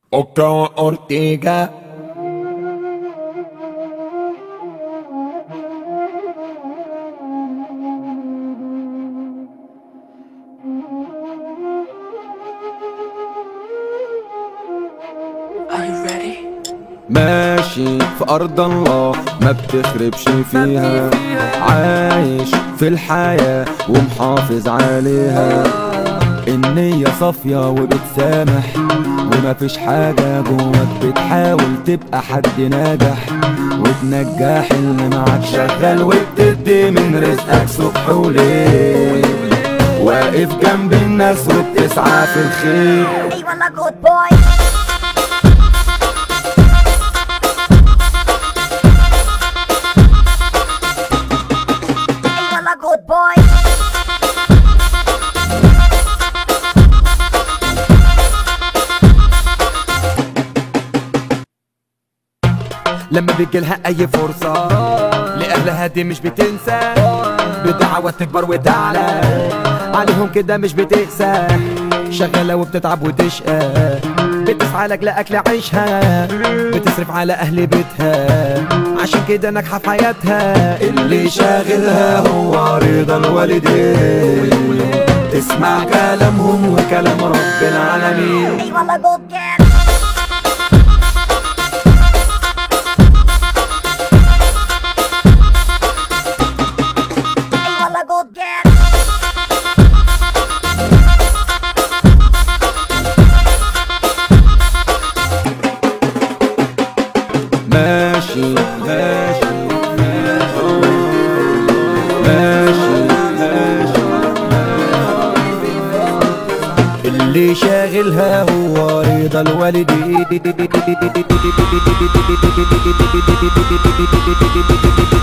Oka Ortega. Are you ready? ماشي في أرض الله ما بتخربش فيها عايش في الحياة ومحافظ عليها النية صافية وبتسامح وما فيش حاجة جواك بتحاول تبقى حد ناجح وتنجح اللي معاك شغال وبتدي من رزقك صبح وليل واقف جنب الناس وبتسعى في الخير Hey, والله good boy Hey, والله good boy لما بيجيلها اي فرصة لأهلها دي مش بتنسى بدعوة تكبر وتعلى عليهم كده مش بتقسى شغالة وبتتعب وتشقى بتسعى لك لأكل عيشها بتصرف على أهل بيتها عشان كده ناجحة في حياتها اللي شاغلها هو رضا الوالدين تسمع كلامهم وكلام رب العالمين Hey, والله good girl Hey, والله good girl ماشي ماشي ماشي ماشي اللي شاغلها هو رضا الوالدين